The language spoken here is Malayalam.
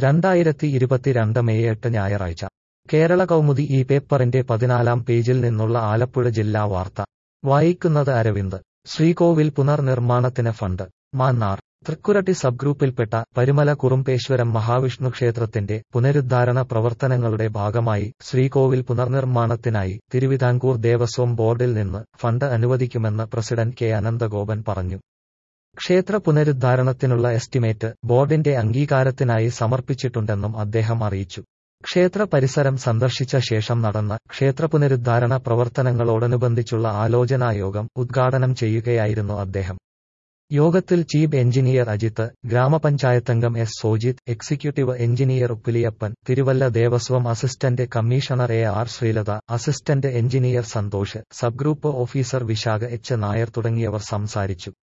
രണ്ടായിരത്തി ഇരുപത്തിരണ്ട് മെയ് എട്ട് ഞായറാഴ്ച കേരള കൗമുദി ഈ പേപ്പറിന്റെ പതിനാലാം പേജിൽ നിന്നുള്ള ആലപ്പുഴ ജില്ലാ വാർത്ത വായിക്കുന്നത് അരവിന്ദ് ശ്രീകോവിൽ പുനർനിർമ്മാണത്തിന് ഫണ്ട് മാന്നാർ തൃക്കുരട്ടി സബ് ഗ്രൂപ്പിൽപ്പെട്ട പരുമല കുറുമ്പേശ്വരം മഹാവിഷ്ണു ക്ഷേത്രത്തിന്റെ പുനരുദ്ധാരണ പ്രവർത്തനങ്ങളുടെ ഭാഗമായി ശ്രീകോവിൽ പുനർനിർമ്മാണത്തിനായി തിരുവിതാംകൂർ ദേവസ്വം ബോർഡിൽ നിന്ന് ഫണ്ട് അനുവദിക്കുമെന്ന് പ്രസിഡന്റ് കെ അനന്തഗോപൻ പറഞ്ഞു ക്ഷേത്ര പുനരുദ്ധാരണത്തിനുള്ള എസ്റ്റിമേറ്റ് ബോർഡിന്റെ അംഗീകാരത്തിനായി സമർപ്പിച്ചിട്ടുണ്ടെന്നും അദ്ദേഹം അറിയിച്ചു ക്ഷേത്ര പരിസരം സന്ദർശിച്ച ശേഷം നടന്ന ക്ഷേത്ര പുനരുദ്ധാരണ പ്രവർത്തനങ്ങളോടനുബന്ധിച്ചുള്ള ആലോചനായോഗം ഉദ്ഘാടനം ചെയ്യുകയായിരുന്നു അദ്ദേഹം യോഗത്തിൽ ചീഫ് എഞ്ചിനീയർ അജിത്ത് ഗ്രാമപഞ്ചായത്തംഗം S Sojith executive engineer Uppiliyappan Thiruvalla Devaswom assistant commissioner A R Sreelatha assistant engineer Santhosh sub group officer Vishakha H Nair തുടങ്ങിയവർ സംസാരിച്ചു